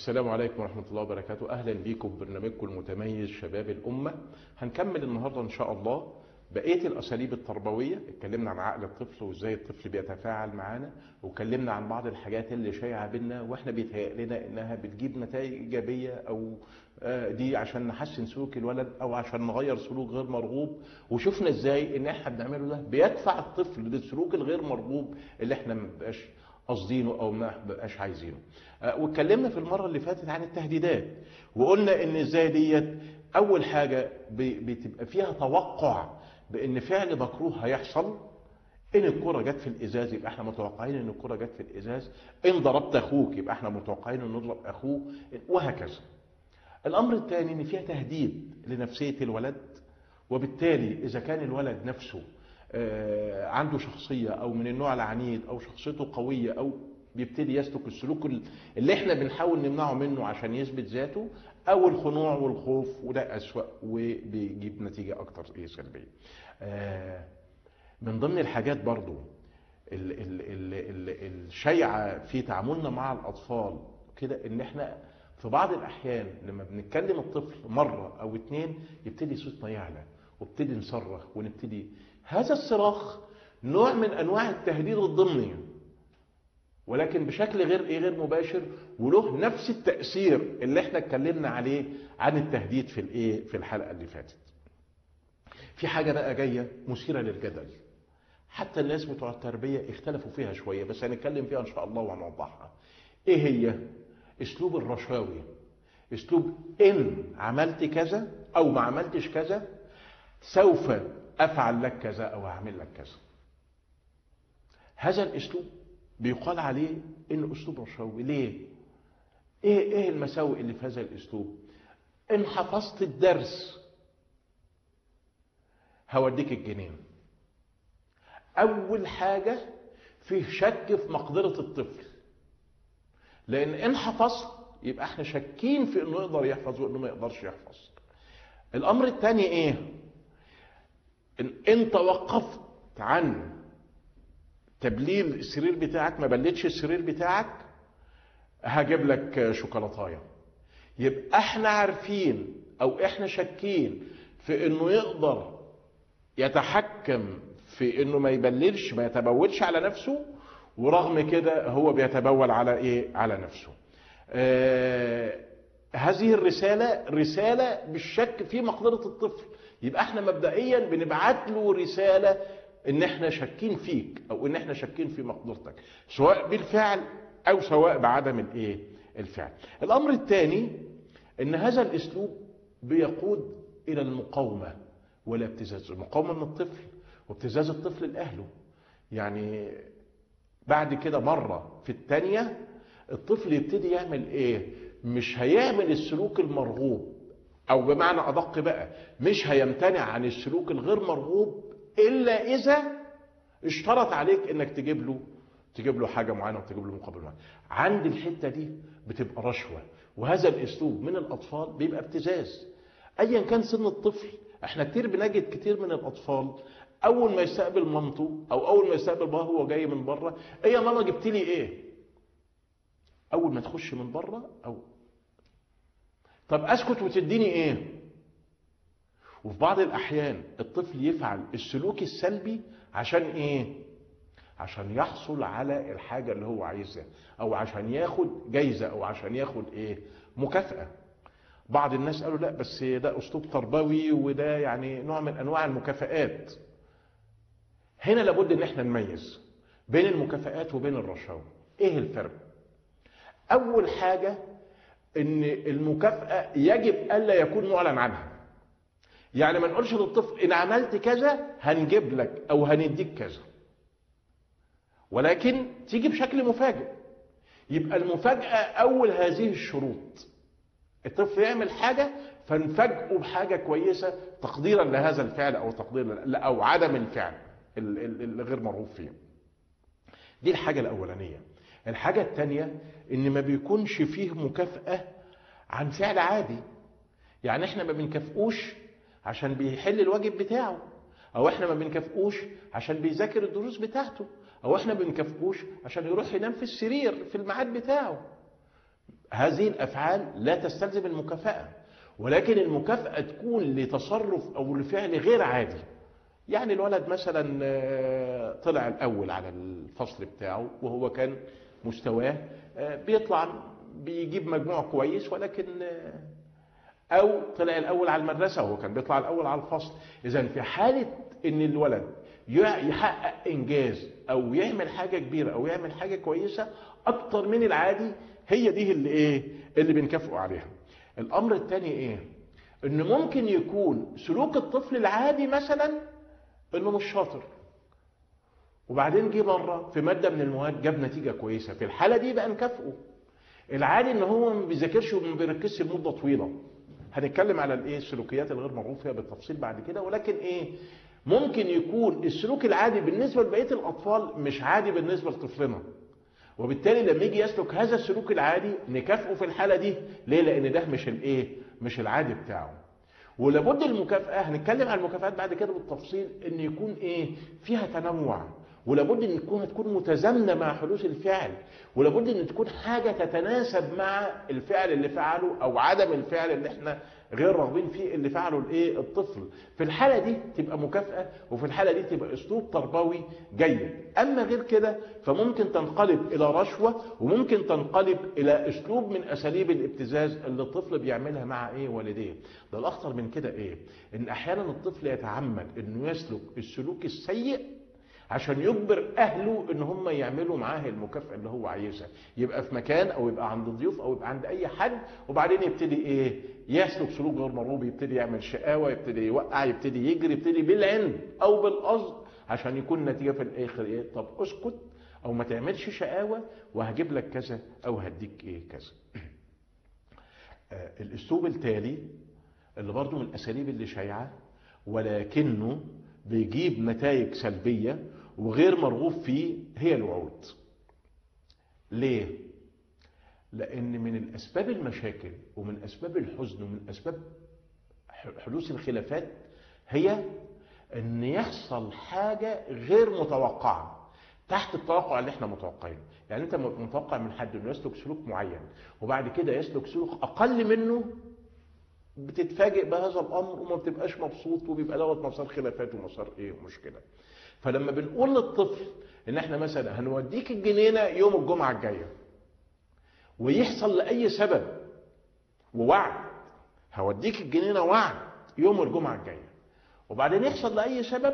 السلام عليكم ورحمة الله وبركاته أهلا بيكم في برنامجكم المتميز شباب الأمة هنكمل النهاردة إن شاء الله بقية الأساليب التربوية اتكلمنا عن عقل الطفل وإزاي الطفل بيتفاعل معانا واتكلمنا عن بعض الحاجات اللي شايعة بينا وإحنا بيتهيأ لنا إنها بتجيب نتائج إيجابية أو آه، دي عشان نحسن سلوك الولد أو عشان نغير سلوك غير مرغوب وشفنا إزاي إن إحنا بنعمله ده بيدفع الطفل للسلوك الغير مرغوب اللي إحنا ما بنبقاش قاصدينه او ما بقاش عايزينه آه، واتكلمنا في المره اللي فاتت عن التهديدات وقلنا ان ازاي ديت اول حاجه ب- بتبقى فيها توقع بان فعل مكروه هيحصل ان الكره جت في الازاز يبقى احنا متوقعين ان الكره جت في الازاز ان ضربت اخوك يبقى احنا متوقعين ان نضرب اخوه وهكذا الامر الثاني ان فيها تهديد لنفسيه الولد وبالتالي اذا كان الولد نفسه آه، عنده شخصيه او من النوع العنيد او شخصيته قويه او بيبتدي يسلك السلوك ال- اللي احنا بنحاول نمنعه منه عشان يثبت ذاته او الخنوع والخوف وده اسوأ وبيجيب نتيجه اكتر ايه سلبيه. آه، من ضمن الحاجات برضو ال- ال- ال- ال- الشائعه في تعاملنا مع الاطفال كده ان احنا في بعض الاحيان لما بنتكلم الطفل مره او اتنين يبتدي صوتنا يعلى وابتدي نصرخ ونبتدي هذا الصراخ نوع من انواع التهديد الضمني ولكن بشكل غير ايه غير مباشر وله نفس التاثير اللي احنا اتكلمنا عليه عن التهديد في الايه في الحلقه اللي فاتت في حاجه بقى جايه مثيره للجدل حتى الناس بتوع التربيه اختلفوا فيها شويه بس هنتكلم فيها ان شاء الله وهنوضحها ايه هي اسلوب الرشاوي اسلوب ان عملت كذا او ما عملتش كذا سوف افعل لك كذا او اعمل لك كذا هذا الاسلوب بيقال عليه انه اسلوب رشاوي ليه ايه ايه المساوئ اللي في هذا الاسلوب ان حفظت الدرس هوديك الجنين اول حاجه فيه شك في مقدره الطفل لان ان حفظت يبقى احنا شاكين في انه يقدر يحفظ وانه ما يقدرش يحفظ الامر الثاني ايه ان انت وقفت عن تبليل السرير بتاعك ما بلتش السرير بتاعك هجيب لك شوكولاتايه يبقى احنا عارفين او احنا شاكين في انه يقدر يتحكم في انه ما يبللش ما يتبولش على نفسه ورغم كده هو بيتبول على ايه على نفسه آه هذه الرساله رساله بالشك في مقدره الطفل يبقى احنا مبدئيا بنبعت له رساله ان احنا شاكين فيك او ان احنا شاكين في مقدرتك سواء بالفعل او سواء بعدم الايه الفعل الامر الثاني ان هذا الاسلوب بيقود الى المقاومه ولا ابتزاز المقاومه من الطفل وابتزاز الطفل لاهله يعني بعد كده مره في الثانيه الطفل يبتدي يعمل ايه مش هيعمل السلوك المرغوب او بمعنى ادق بقى مش هيمتنع عن السلوك الغير مرغوب الا اذا اشترط عليك انك تجيب له تجيب له حاجه معينه وتجيب له مقابل معين عند الحته دي بتبقى رشوه وهذا الاسلوب من الاطفال بيبقى ابتزاز ايا كان سن الطفل احنا كتير بنجد كتير من الاطفال اول ما يستقبل مامته او اول ما يستقبل بابا هو جاي من بره ايه يا ماما جبت لي ايه اول ما تخش من بره او طب اسكت وتديني ايه وفي بعض الاحيان الطفل يفعل السلوك السلبي عشان ايه عشان يحصل على الحاجه اللي هو عايزها او عشان ياخد جايزه او عشان ياخد ايه مكافاه بعض الناس قالوا لا بس ده اسلوب تربوي وده يعني نوع من انواع المكافآت هنا لابد ان احنا نميز بين المكافآت وبين الرشاوى ايه الفرق اول حاجه ان المكافاه يجب الا يكون معلن عنها يعني ما نقولش للطفل ان عملت كذا هنجيب لك او هنديك كذا ولكن تيجي بشكل مفاجئ يبقى المفاجاه اول هذه الشروط الطفل يعمل حاجه فنفاجئه بحاجه كويسه تقديرا لهذا الفعل او تقديرا او عدم الفعل الغير مرغوب فيه دي الحاجه الاولانيه الحاجه الثانيه ان ما بيكونش فيه مكافاه عن فعل عادي يعني احنا ما بنكافئوش عشان بيحل الواجب بتاعه او احنا ما بنكافئوش عشان بيذاكر الدروس بتاعته او احنا ما بنكافئوش عشان يروح ينام في السرير في الميعاد بتاعه هذه الافعال لا تستلزم المكافاه ولكن المكافاه تكون لتصرف او لفعل غير عادي يعني الولد مثلا آه، طلع الاول على الفصل بتاعه وهو كان مستواه آه، بيطلع بيجيب مجموع كويس ولكن آه، او طلع الاول على المدرسه وهو كان بيطلع الاول على الفصل اذا في حاله ان الولد يع- يحقق انجاز او يعمل حاجه كبيره او يعمل حاجه كويسه اكتر من العادي هي دي اللي ايه اللي بنكافئه عليها الامر الثاني ايه ان ممكن يكون سلوك الطفل العادي مثلا انه مش شاطر وبعدين جه مره في ماده من المواد جاب نتيجه كويسه في الحاله دي بقى نكافئه العادي ان هو ما بيذاكرش وما بيركزش لمده طويله هنتكلم على الايه السلوكيات الغير مرغوب فيها بالتفصيل بعد كده ولكن ايه ممكن يكون السلوك العادي بالنسبه لبقيه الاطفال مش عادي بالنسبه لطفلنا وبالتالي لما يجي يسلك هذا السلوك العادي نكافئه في الحاله دي ليه لان ده مش الايه مش العادي بتاعه ولابد المكافاه هنتكلم عن المكافآت بعد كده بالتفصيل ان يكون ايه فيها تنوع ولابد ان تكون تكون متزامنه مع حدوث الفعل ولابد ان تكون حاجه تتناسب مع الفعل اللي فعله او عدم الفعل اللي احنا غير راغبين فيه اللي فعله الايه الطفل في الحاله دي تبقى مكافاه وفي الحاله دي تبقى اسلوب تربوي جيد اما غير كده فممكن تنقلب الى رشوه وممكن تنقلب الى اسلوب من اساليب الابتزاز اللي الطفل بيعملها مع ايه والديه ده الاخطر من كده ايه ان احيانا الطفل يتعمد انه يسلك السلوك السيء عشان يجبر اهله ان هم يعملوا معاه المكافاه اللي هو عايزها يبقى في مكان او يبقى عند ضيوف او يبقى عند اي حد وبعدين يبتدي ايه يسلك سلوك غير مرغوب يبتدي يعمل شقاوه يبتدي يوقع يبتدي يجري يبتدي بالعند او بالقصد عشان يكون النتيجه في الاخر ايه طب اسكت او ما تعملش شقاوه وهجيب لك كذا او هديك ايه كذا آه، الاسلوب التالي اللي برضه من الاساليب اللي شايعه ولكنه بيجيب نتائج سلبيه وغير مرغوب فيه هي الوعود ليه لان من الاسباب المشاكل ومن اسباب الحزن ومن اسباب ح- حدوث الخلافات هي ان يحصل حاجه غير متوقعه تحت التوقع اللي احنا متوقعينه يعني انت متوقع من حد انه يسلك سلوك معين وبعد كده يسلك سلوك اقل منه بتتفاجئ بهذا الامر وما بتبقاش مبسوط وبيبقى دوت مسار خلافات ومسار ايه ومشكله فلما بنقول للطفل ان احنا مثلا هنوديك الجنينه يوم الجمعه الجايه ويحصل لاي سبب ووعد هوديك الجنينه وعد يوم الجمعه الجايه وبعدين يحصل لاي سبب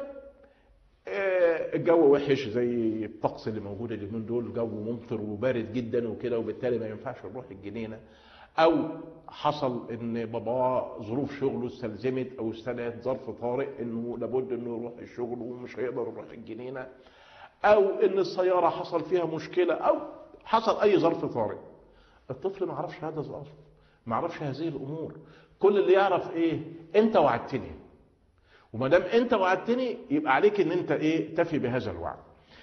آه، الجو وحش زي الطقس اللي موجود اليومين دول جو ممطر وبارد جدا وكده وبالتالي ما ينفعش نروح الجنينه او حصل ان باباه ظروف شغله استلزمت او استدعت ظرف طارئ انه لابد انه يروح الشغل ومش هيقدر يروح الجنينه او ان السياره حصل فيها مشكله او حصل اي ظرف طارئ الطفل ما يعرفش هذا الظرف ما يعرفش هذه الامور كل اللي يعرف ايه انت وعدتني وما دام انت وعدتني يبقى عليك ان انت ايه تفي بهذا الوعد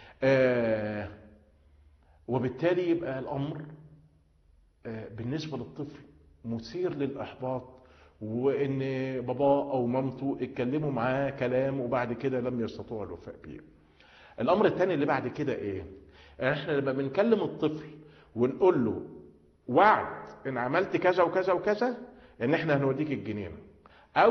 آه وبالتالي يبقى الامر آه بالنسبه للطفل مثير للاحباط وان باباه او مامته اتكلموا معاه كلام وبعد كده لم يستطيعوا الوفاء به الامر الثاني اللي بعد كده ايه احنا لما بنكلم الطفل ونقول له وعد ان عملت كذا وكذا وكذا ان احنا هنوديك الجنينه او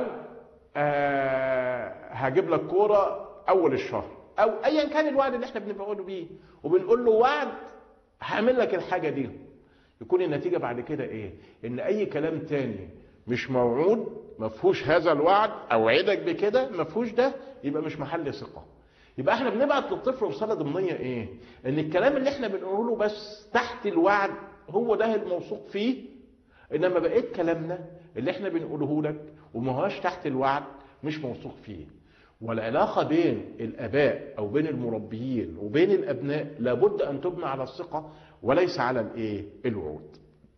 آه هجيب لك كوره اول الشهر او ايا كان الوعد اللي احنا بنقوله بيه وبنقول له وعد هعمل لك الحاجه دي يكون النتيجه بعد كده ايه ان اي كلام تاني مش موعود ما فيهوش هذا الوعد اوعدك بكده ما فيهوش ده يبقى مش محل ثقه يبقى احنا بنبعت للطفل رساله ضمنيه ايه ان الكلام اللي احنا بنقوله بس تحت الوعد هو ده الموثوق فيه انما بقيت كلامنا اللي احنا بنقوله لك وما هوش تحت الوعد مش موثوق فيه والعلاقه بين الاباء او بين المربيين وبين الابناء لابد ان تبنى على الثقه وليس على الايه الوعود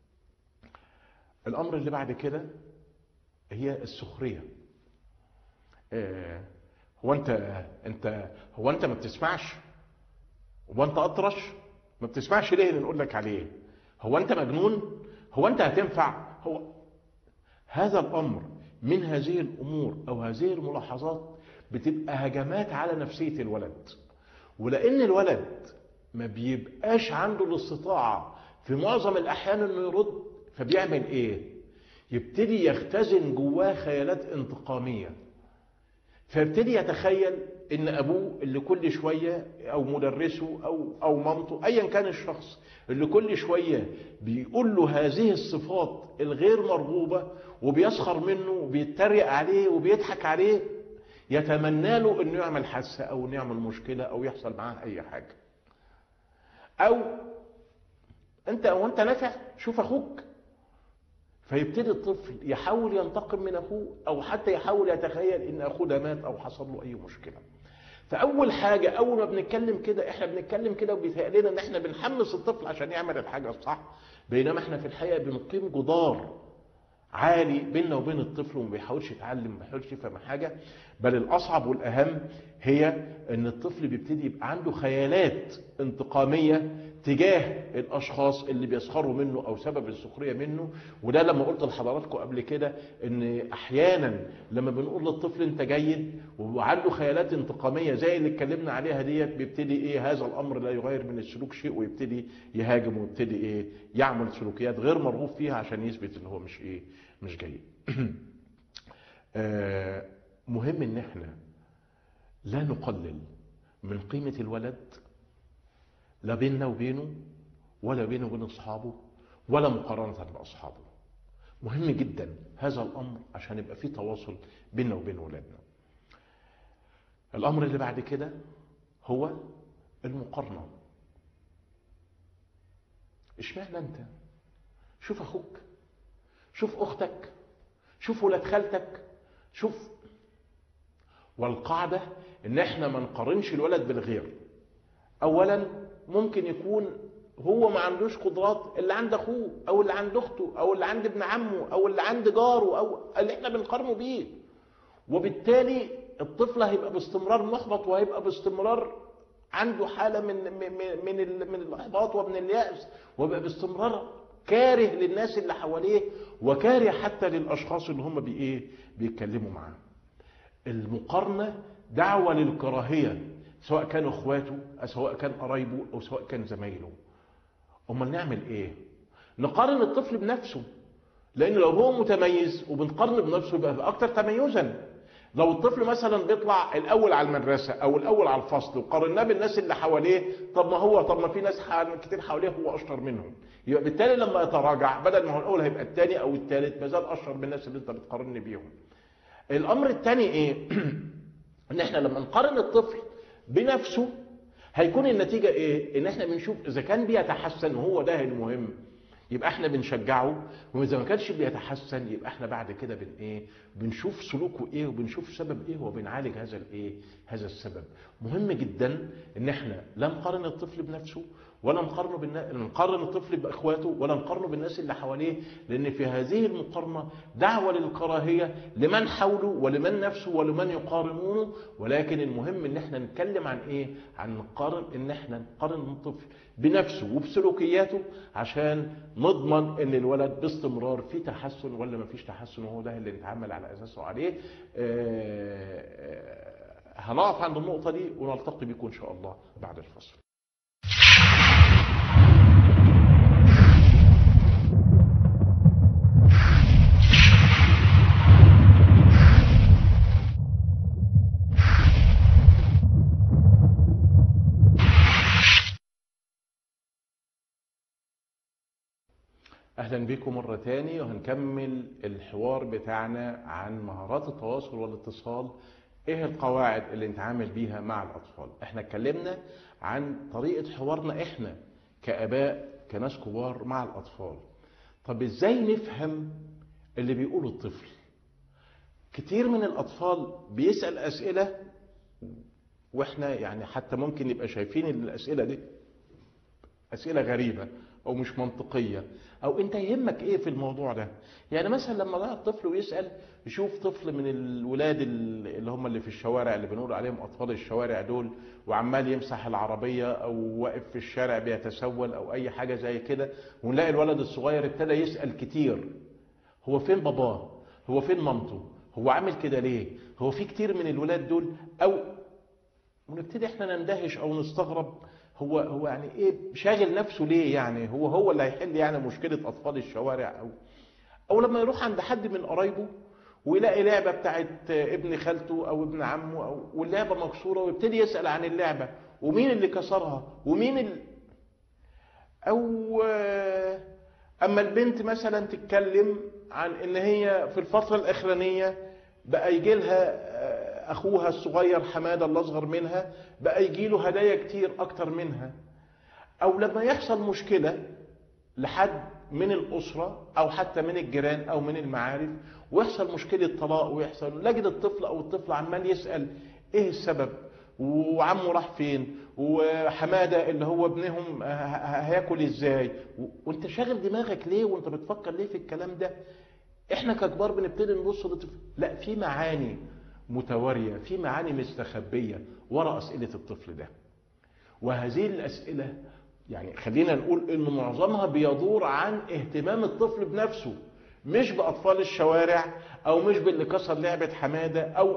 الامر اللي بعد كده هي السخريه آه هو انت انت هو انت ما بتسمعش هو انت اطرش ما بتسمعش ليه اللي نقول لك عليه هو انت مجنون هو انت هتنفع هو هذا الامر من هذه الامور او هذه الملاحظات بتبقى هجمات على نفسيه الولد ولان الولد ما بيبقاش عنده الاستطاعه في معظم الاحيان انه يرد فبيعمل ايه يبتدي يختزن جواه خيالات انتقاميه فيبتدي يتخيل ان ابوه اللي كل شويه او مدرسه او او مامته ايا كان الشخص اللي كل شويه بيقول له هذه الصفات الغير مرغوبه وبيسخر منه وبيتريق عليه وبيضحك عليه يتمنى له انه يعمل حادثه او انه يعمل مشكله او يحصل معاه اي حاجه او انت وانت نافع شوف اخوك فيبتدي الطفل يحاول ينتقم من اخوه او حتى يحاول يتخيل ان اخوه ده مات او حصل له اي مشكله فاول حاجه اول ما بنتكلم كده احنا بنتكلم كده وبيتهيأ لنا ان احنا بنحمس الطفل عشان يعمل الحاجه الصح بينما احنا في الحقيقه بنقيم جدار عالي بيننا وبين الطفل وما بيحاولش يتعلم ما بيحاولش يفهم حاجه بل الاصعب والاهم هي ان الطفل بيبتدي يبقى عنده خيالات انتقاميه تجاه الاشخاص اللي بيسخروا منه او سبب السخريه منه وده لما قلت لحضراتكم قبل كده ان احيانا لما بنقول للطفل انت جيد وعنده خيالات انتقاميه زي اللي اتكلمنا عليها ديت بيبتدي ايه هذا الامر لا يغير من السلوك شيء ويبتدي يهاجم ويبتدي ايه يعمل سلوكيات غير مرغوب فيها عشان يثبت ان هو مش ايه مش جيد آه مهم ان احنا لا نقلل من قيمة الولد لا بيننا وبينه ولا بينه وبين اصحابه ولا مقارنة باصحابه مهم جدا هذا الامر عشان يبقى في تواصل بيننا وبين ولادنا الامر اللي بعد كده هو المقارنة اشمعنى انت شوف اخوك شوف اختك شوف ولاد خالتك شوف والقاعدة ان احنا ما نقارنش الولد بالغير اولا ممكن يكون هو ما عندوش قدرات اللي عند اخوه او اللي عند اخته او اللي عند ابن عمه او اللي عند جاره او اللي احنا بنقارنه بيه وبالتالي الطفل هيبقى باستمرار محبط وهيبقى باستمرار عنده حاله من من من, من الاحباط ومن الياس وبقى باستمرار كاره للناس اللي حواليه وكاره حتى للاشخاص اللي هم بايه بيتكلموا معاه المقارنه دعوه للكراهيه سواء كانوا اخواته أو سواء كان قرايبه او سواء كان زمايله امال نعمل ايه نقارن الطفل بنفسه لان لو هو متميز وبنقارن بنفسه يبقى اكتر تميزا لو الطفل مثلا بيطلع الاول على المدرسه او الاول على الفصل وقارناه بالناس اللي حواليه طب ما هو طب ما في ناس كتير حواليه هو اشطر منهم يبقى بالتالي لما يتراجع بدل ما هو الاول هيبقى الثاني او الثالث ما زال اشطر من الناس اللي انت بتقارني بيهم الامر الثاني ايه ان احنا لما نقارن الطفل بنفسه هيكون النتيجه ايه ان احنا بنشوف اذا كان بيتحسن وهو ده المهم يبقى احنا بنشجعه واذا ما كانش بيتحسن يبقى احنا بعد كده بن ايه بنشوف سلوكه ايه وبنشوف سبب ايه وبنعالج هذا الايه هذا السبب مهم جدا ان احنا لا نقارن الطفل بنفسه ولا نقارنه بالنا... نقارن الطفل باخواته ولا نقارنه بالناس اللي حواليه لان في هذه المقارنه دعوه للكراهيه لمن حوله ولمن نفسه ولمن يقارنونه ولكن المهم ان احنا نتكلم عن ايه عن نقارن ان احنا نقارن الطفل بنفسه وبسلوكياته عشان نضمن ان الولد باستمرار في تحسن ولا ما فيش تحسن وهو ده اللي نتعامل على اساسه عليه آه هنقف عند النقطه دي ونلتقي بكم ان شاء الله بعد الفصل اهلا بكم مره تاني وهنكمل الحوار بتاعنا عن مهارات التواصل والاتصال ايه القواعد اللي نتعامل بيها مع الاطفال احنا اتكلمنا عن طريقه حوارنا احنا كاباء كناس كبار مع الاطفال طب ازاي نفهم اللي بيقوله الطفل كتير من الاطفال بيسال اسئله واحنا يعني حتى ممكن نبقى شايفين الاسئله دي اسئله غريبه او مش منطقيه او انت يهمك ايه في الموضوع ده يعني مثلا لما ضاع الطفل ويسال يشوف طفل من الولاد اللي هم اللي في الشوارع اللي بنقول عليهم اطفال الشوارع دول وعمال يمسح العربيه او واقف في الشارع بيتسول او اي حاجه زي كده ونلاقي الولد الصغير ابتدى يسال كتير هو فين باباه هو فين مامته هو عامل كده ليه هو في كتير من الولاد دول او ونبتدي احنا نندهش او نستغرب هو هو يعني ايه شاغل نفسه ليه يعني هو هو اللي هيحل يعني مشكله اطفال الشوارع او او لما يروح عند حد من قرايبه ويلاقي لعبه بتاعت ابن خالته او ابن عمه او واللعبه مكسوره ويبتدي يسال عن اللعبه ومين اللي كسرها ومين ال... او اما البنت مثلا تتكلم عن ان هي في الفتره الاخرانيه بقى يجي لها اخوها الصغير حماده اللي اصغر منها بقى يجي له هدايا كتير اكتر منها او لما يحصل مشكله لحد من الاسره او حتى من الجيران او من المعارف ويحصل مشكله طلاق ويحصل لجد الطفل او الطفل عمال يسال ايه السبب وعمه راح فين وحماده اللي هو ابنهم هياكل ازاي وانت شاغل دماغك ليه وانت بتفكر ليه في الكلام ده احنا ككبار بنبتدي نبص لطفل لا في معاني متواريه في معاني مستخبيه ورا اسئله الطفل ده وهذه الاسئله يعني خلينا نقول ان معظمها بيدور عن اهتمام الطفل بنفسه مش باطفال الشوارع او مش باللي كسر لعبه حماده او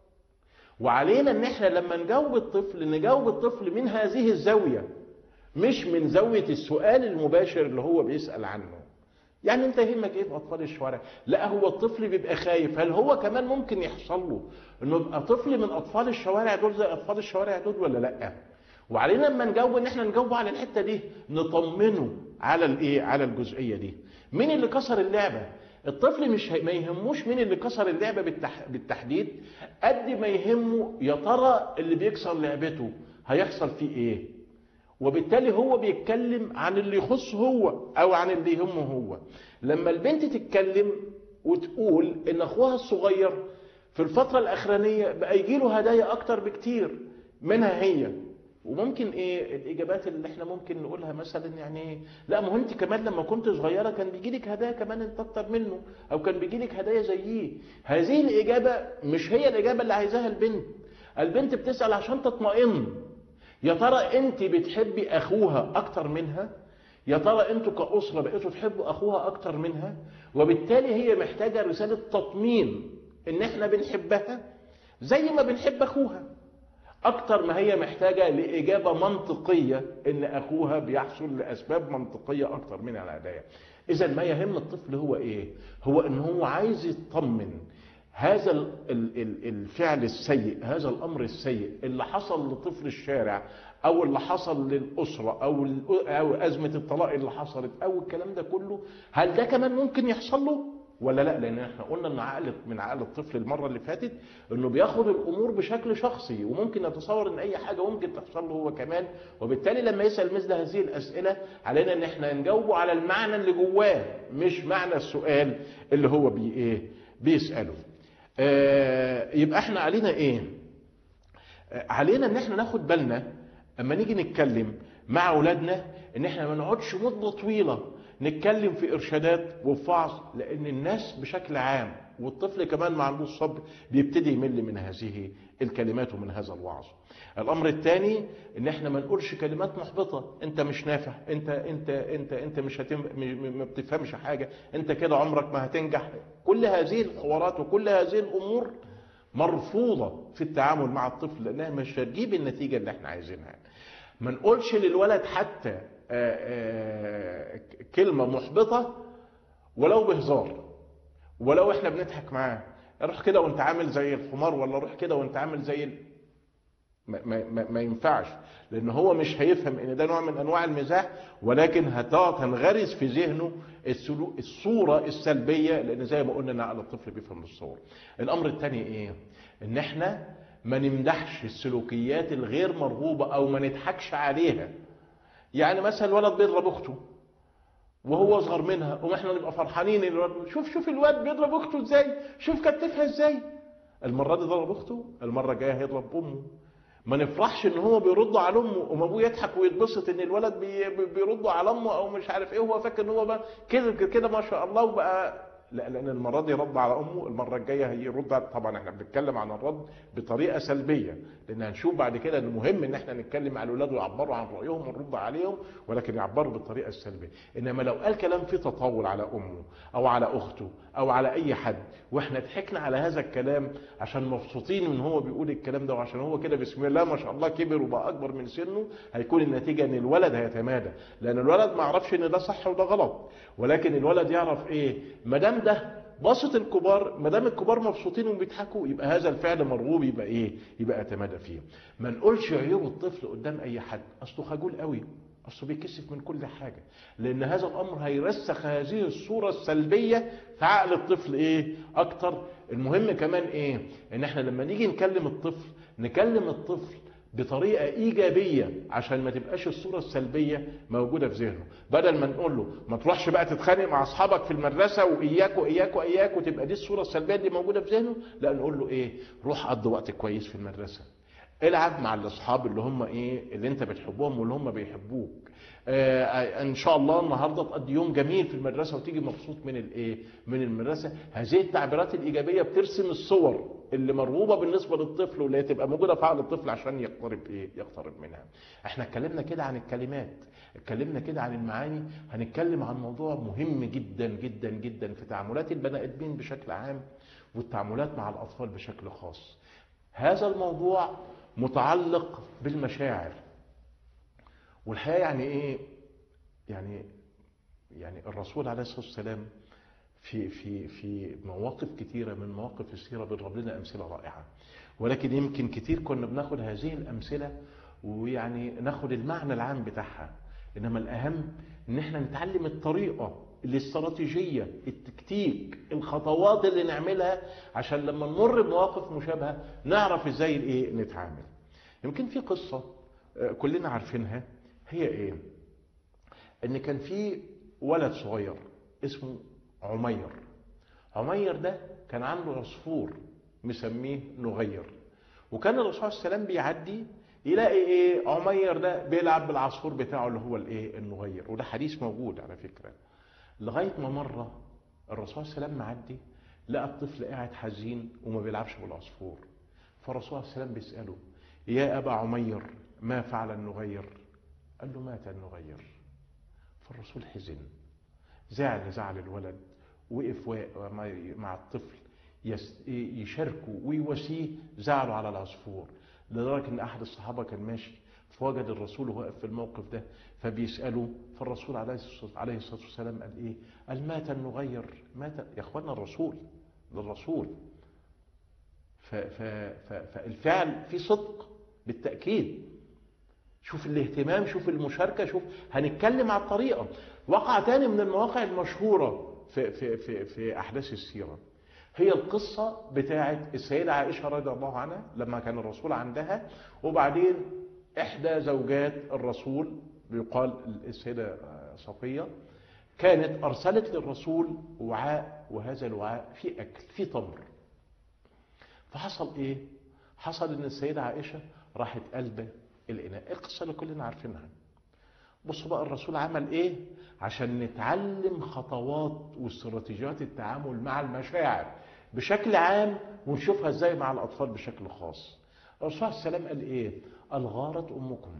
وعلينا ان احنا لما نجاوب الطفل نجاوب الطفل من هذه الزاويه مش من زاويه السؤال المباشر اللي هو بيسال عنه يعني انت يهمك ايه في اطفال الشوارع لا هو الطفل بيبقى خايف هل هو كمان ممكن يحصل له انه يبقى طفل من اطفال الشوارع دول زي اطفال الشوارع دول ولا لا وعلينا لما نجاوب ان احنا نجاوبه على الحته دي نطمنه على الايه على الجزئيه دي مين اللي كسر اللعبه الطفل مش ما يهموش مين اللي كسر اللعبه بالتح... بالتحديد قد ما يهمه يا ترى اللي بيكسر لعبته هيحصل فيه ايه وبالتالي هو بيتكلم عن اللي يخص هو او عن اللي يهمه هو لما البنت تتكلم وتقول ان اخوها الصغير في الفترة الاخرانية بقى يجي له هدايا اكتر بكتير منها هي وممكن ايه الاجابات اللي احنا ممكن نقولها مثلا يعني لا ما هو انت كمان لما كنت صغيره كان بيجي لك هدايا كمان انت اكتر منه او كان بيجي لك هدايا زيه هذه الاجابه مش هي الاجابه اللي عايزاها البنت البنت بتسال عشان تطمئن يا ترى انت بتحبي اخوها اكتر منها يا ترى انتوا كاسره بقيتوا تحبوا اخوها اكتر منها وبالتالي هي محتاجه رساله تطمين ان احنا بنحبها زي ما بنحب اخوها اكتر ما هي محتاجه لاجابه منطقيه ان اخوها بيحصل لاسباب منطقيه اكتر من الهدايا اذا ما يهم الطفل هو ايه هو ان هو عايز يطمن هذا الفعل السيء هذا الامر السيء اللي حصل لطفل الشارع او اللي حصل للاسره او او ازمه الطلاق اللي حصلت او الكلام ده كله هل ده كمان ممكن يحصل له ولا لا لان احنا قلنا ان عقل من عقل الطفل المره اللي فاتت انه بياخد الامور بشكل شخصي وممكن يتصور ان اي حاجه ممكن تحصل له هو كمان وبالتالي لما يسال مثل هذه الاسئله علينا ان احنا نجاوبه على المعنى اللي جواه مش معنى السؤال اللي هو بي ايه بيساله آه يبقى احنا علينا ايه آه علينا ان احنا ناخد بالنا اما نيجي نتكلم مع اولادنا ان احنا ما نقعدش مده طويله نتكلم في ارشادات وفي وعظ لان الناس بشكل عام والطفل كمان ما عندوش صبر بيبتدي يمل من هذه الكلمات ومن هذا الوعظ الامر الثاني ان احنا ما نقولش كلمات محبطه انت مش نافع انت انت انت انت مش هتم ما بتفهمش حاجه انت كده عمرك ما هتنجح كل هذه الحوارات وكل هذه الامور مرفوضه في التعامل مع الطفل لانها مش هتجيب النتيجه اللي احنا عايزينها ما نقولش للولد حتى آآ آآ كلمه محبطه ولو بهزار ولو احنا بنضحك معاه روح كده وانت عامل زي الحمار ولا روح كده وانت عامل زي ال... ما, ما, ما ينفعش لان هو مش هيفهم ان ده نوع من انواع المزاح ولكن هتنغرس في ذهنه السلوك الصوره السلبيه لان زي ما قلنا ان عقل الطفل بيفهم الصور الامر الثاني ايه ان احنا ما نمدحش السلوكيات الغير مرغوبه او ما نضحكش عليها يعني مثلا الولد بيضرب اخته وهو اصغر منها واحنا نبقى فرحانين الولد شوف شوف الواد بيضرب اخته ازاي شوف كتفها ازاي المره دي ضرب اخته المره الجايه هيضرب امه ما نفرحش ان هو بيرد على امه وما ابوه يضحك ويتبسط ان الولد بي بيرد على امه او مش عارف ايه وهو فاكر ان هو بقى كده كده ما شاء الله وبقى لا لان المره دي رد على امه المره الجايه هيرد على طبعا احنا بنتكلم عن الرد بطريقه سلبيه لان هنشوف بعد كده ان مهم ان احنا نتكلم مع الاولاد ويعبروا عن رايهم ونرد عليهم ولكن يعبروا بالطريقه السلبيه انما لو قال كلام فيه تطاول على امه او على اخته او على اي حد واحنا ضحكنا على هذا الكلام عشان مبسوطين ان هو بيقول الكلام ده وعشان هو كده بسم الله ما شاء الله كبر وبقى اكبر من سنه هيكون النتيجه ان الولد هيتمادى لان الولد ما يعرفش ان ده صح وده غلط ولكن الولد يعرف ايه ما دام ده بسط الكبار ما دام الكبار مبسوطين وبيضحكوا يبقى هذا الفعل مرغوب يبقى ايه يبقى اتمادى فيه ما نقولش عيوب الطفل قدام اي حد اصله خجول قوي اصله بيكسف من كل حاجه لان هذا الامر هيرسخ هذه الصوره السلبيه في عقل الطفل ايه اكتر المهم كمان ايه ان احنا لما نيجي نكلم الطفل نكلم الطفل بطريقه ايجابيه عشان ما تبقاش الصوره السلبيه موجوده في ذهنه بدل ما نقول له ما تروحش بقى تتخانق مع اصحابك في المدرسه واياك واياك واياك وتبقى دي الصوره السلبيه اللي موجوده في ذهنه لا نقول له ايه روح قضي وقت كويس في المدرسه العب مع الاصحاب اللي هم ايه اللي انت بتحبهم واللي هم بيحبوك آه ان شاء الله النهارده تقضي يوم جميل في المدرسه وتيجي مبسوط من الايه من المدرسه هذه التعبيرات الايجابيه بترسم الصور اللي مرغوبه بالنسبه للطفل واللي تبقى موجوده في عقل الطفل عشان يقترب ايه يقترب منها احنا اتكلمنا كده عن الكلمات اتكلمنا كده عن المعاني هنتكلم عن موضوع مهم جدا جدا جدا في تعاملات البني ادمين بشكل عام والتعاملات مع الاطفال بشكل خاص هذا الموضوع متعلق بالمشاعر والحقيقه يعني ايه يعني يعني الرسول عليه الصلاه والسلام في في في مواقف كثيره من مواقف السيره بيضرب لنا امثله رائعه ولكن يمكن كتير كنا بناخد هذه الامثله ويعني ناخد المعنى العام بتاعها انما الاهم ان احنا نتعلم الطريقه الاستراتيجيه التكتيك الخطوات اللي نعملها عشان لما نمر بمواقف مشابهه نعرف ازاي ايه نتعامل يمكن في قصه كلنا عارفينها هي ايه ان كان في ولد صغير اسمه عمير عمير ده كان عنده عصفور مسميه نغير وكان الرسول صلى الله عليه وسلم بيعدي يلاقي ايه عمير ده بيلعب بالعصفور بتاعه اللي هو الايه النغير وده حديث موجود على فكره لغايه ما مره الرسول صلى الله عليه وسلم معدي لقى الطفل قاعد حزين وما بيلعبش بالعصفور فالرسول صلى الله عليه وسلم بيساله يا ابا عمير ما فعل النغير قال له مات النغير فالرسول حزن زعل زعل الولد وقف مع الطفل يشاركه ويواسيه زعله على العصفور لدرجه ان احد الصحابه كان ماشي فوجد الرسول واقف في الموقف ده فبيساله فالرسول عليه الصلاه والسلام قال ايه؟ قال مات النغير مات يا اخوانا الرسول ده الرسول فالفعل في صدق بالتاكيد شوف الاهتمام شوف المشاركه شوف هنتكلم على الطريقه وقع تاني من المواقع المشهوره في في في في احداث السيره هي القصة بتاعة السيدة عائشة رضي الله عنها لما كان الرسول عندها وبعدين إحدى زوجات الرسول بيقال السيدة صفية كانت أرسلت للرسول وعاء وهذا الوعاء فيه أكل فيه تمر فحصل إيه؟ حصل إن السيدة عائشة راحت قلبة الإناء القصة اللي كلنا عارفينها بصوا بقى الرسول عمل ايه عشان نتعلم خطوات واستراتيجيات التعامل مع المشاعر بشكل عام ونشوفها ازاي مع الاطفال بشكل خاص الرسول عليه السلام قال ايه قال غارت امكم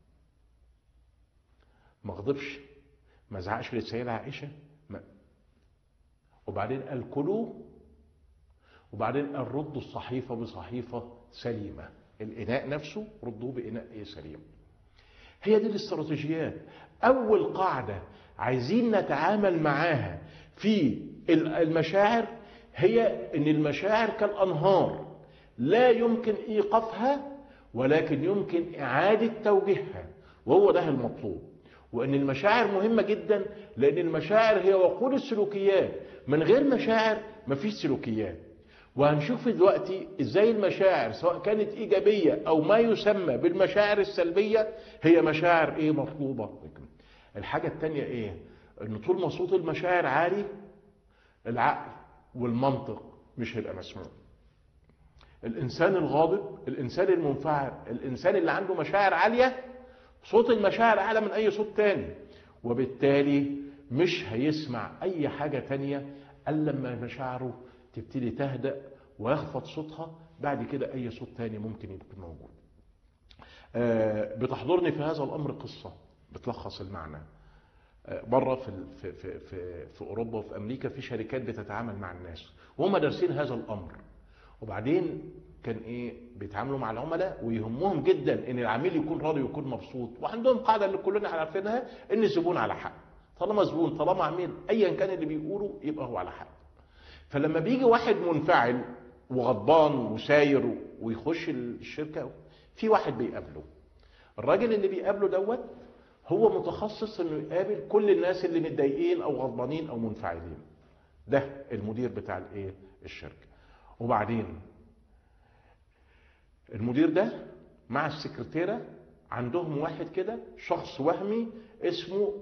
ما غضبش ما زعقش للسيدة عائشة ما وبعدين قال كلوا وبعدين قال ردوا الصحيفة بصحيفة سليمة الإناء نفسه ردوه بإناء إيه سليم هي دي الاستراتيجيات اول قاعده عايزين نتعامل معاها في المشاعر هي ان المشاعر كالانهار لا يمكن ايقافها ولكن يمكن اعاده توجيهها وهو ده المطلوب وان المشاعر مهمه جدا لان المشاعر هي وقود السلوكيات من غير مشاعر مفيش سلوكيات وهنشوف دلوقتي ازاي المشاعر سواء كانت ايجابيه او ما يسمى بالمشاعر السلبيه هي مشاعر ايه مطلوبه الحاجه الثانيه ايه ان طول ما صوت المشاعر عالي العقل والمنطق مش هيبقى مسموع الانسان الغاضب الانسان المنفعل الانسان اللي عنده مشاعر عاليه صوت المشاعر اعلى من اي صوت تاني وبالتالي مش هيسمع اي حاجه تانيه قال لما مشاعره تبتدي تهدأ ويخفض صوتها بعد كده أي صوت تاني ممكن يكون موجود آه، بتحضرني في هذا الأمر قصة بتلخص المعنى آه، بره في ال- في في في في اوروبا وفي امريكا في شركات بتتعامل مع الناس وهم دارسين هذا الامر وبعدين كان ايه بيتعاملوا مع العملاء ويهمهم جدا ان العميل يكون راضي ويكون مبسوط وعندهم قاعده اللي كلنا عارفينها ان الزبون على حق طالما زبون طالما عميل ايا كان اللي بيقوله يبقى هو على حق فلما بيجي واحد منفعل وغضبان وساير ويخش الشركه في واحد بيقابله الراجل اللي بيقابله دوت هو متخصص انه يقابل كل الناس اللي متضايقين او غضبانين او منفعلين ده المدير بتاع الايه الشركه وبعدين المدير ده مع السكرتيره عندهم واحد كده شخص وهمي اسمه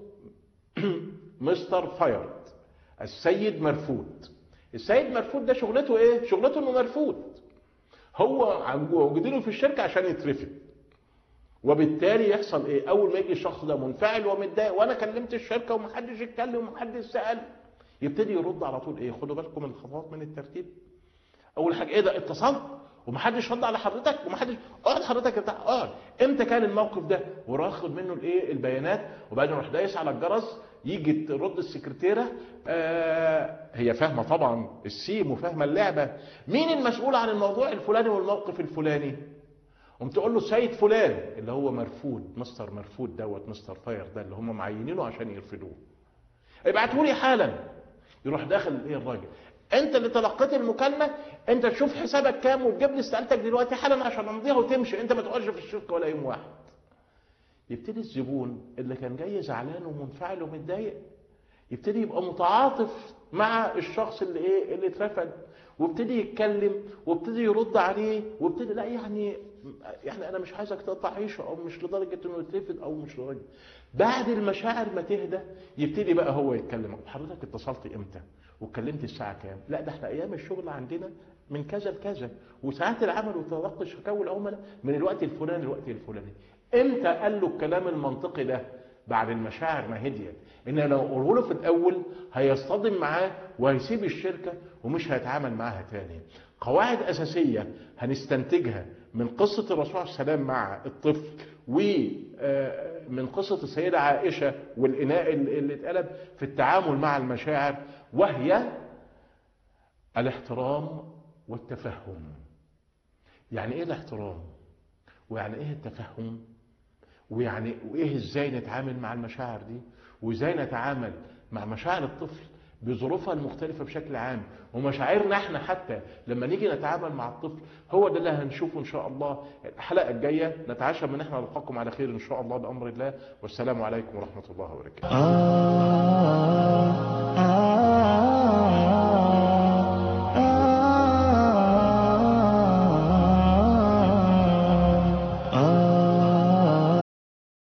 مستر فايرد السيد مرفوض السيد مرفوض ده شغلته ايه شغلته انه مرفوض هو موجودينه في الشركه عشان يترفض وبالتالي يحصل ايه اول ما يجي الشخص ده منفعل ومتضايق وانا كلمت الشركه ومحدش اتكلم ومحدش سال يبتدي يرد على طول ايه خدوا بالكم من الخطوات من الترتيب اول حاجه ايه ده اتصلت ومحدش رد على حضرتك ومحدش اقعد حضرتك بتاع اقعد امتى كان الموقف ده وراح اخد منه الايه البيانات وبعدين اروح دايس على الجرس يجي ترد السكرتيره آه هي فاهمه طبعا السيم وفاهمه اللعبه مين المسؤول عن الموضوع الفلاني والموقف الفلاني قمت تقول له السيد فلان اللي هو مرفوض مستر مرفوض دوت مستر فاير ده اللي هم معينينه عشان يرفدوه ابعتوا لي حالا يروح داخل ايه الراجل انت اللي تلقيت المكالمه انت تشوف حسابك كام وتجيب لي استقالتك دلوقتي حالا عشان امضيها وتمشي انت ما تقعدش في الشركه ولا يوم واحد يبتدي الزبون اللي كان جاي زعلان ومنفعل ومتضايق يبتدي يبقى متعاطف مع الشخص اللي ايه اللي اترفد وابتدي يتكلم وابتدي يرد عليه وابتدي لا يعني يعني انا مش عايزك تقطع عيشه او مش لدرجه انه يترفد او مش لدرجه بعد المشاعر ما تهدى يبتدي بقى هو يتكلم حضرتك اتصلت امتى واتكلمت الساعه كام لا ده احنا ايام الشغل عندنا من كذا لكذا وساعات العمل وتلقي شكاوي العملاء من الوقت الفلاني للوقت الفلاني امتى قال له الكلام المنطقي ده بعد المشاعر ما هديت ان لو قوله له في الاول هيصطدم معاه وهيسيب الشركه ومش هيتعامل معاها تاني قواعد اساسيه هنستنتجها من قصه الرسول عليه السلام مع الطفل ومن قصه السيده عائشه والاناء اللي اتقلب في التعامل مع المشاعر وهي الاحترام والتفهم يعني ايه الاحترام ويعني ايه التفهم ويعني وايه ازاي نتعامل مع المشاعر دي وازاي نتعامل مع مشاعر الطفل بظروفها المختلفة بشكل عام ومشاعرنا احنا حتى لما نيجي نتعامل مع الطفل هو ده اللي هنشوفه ان شاء الله الحلقة الجاية نتعشى من احنا نلقاكم على خير ان شاء الله بأمر الله والسلام عليكم ورحمة الله وبركاته آه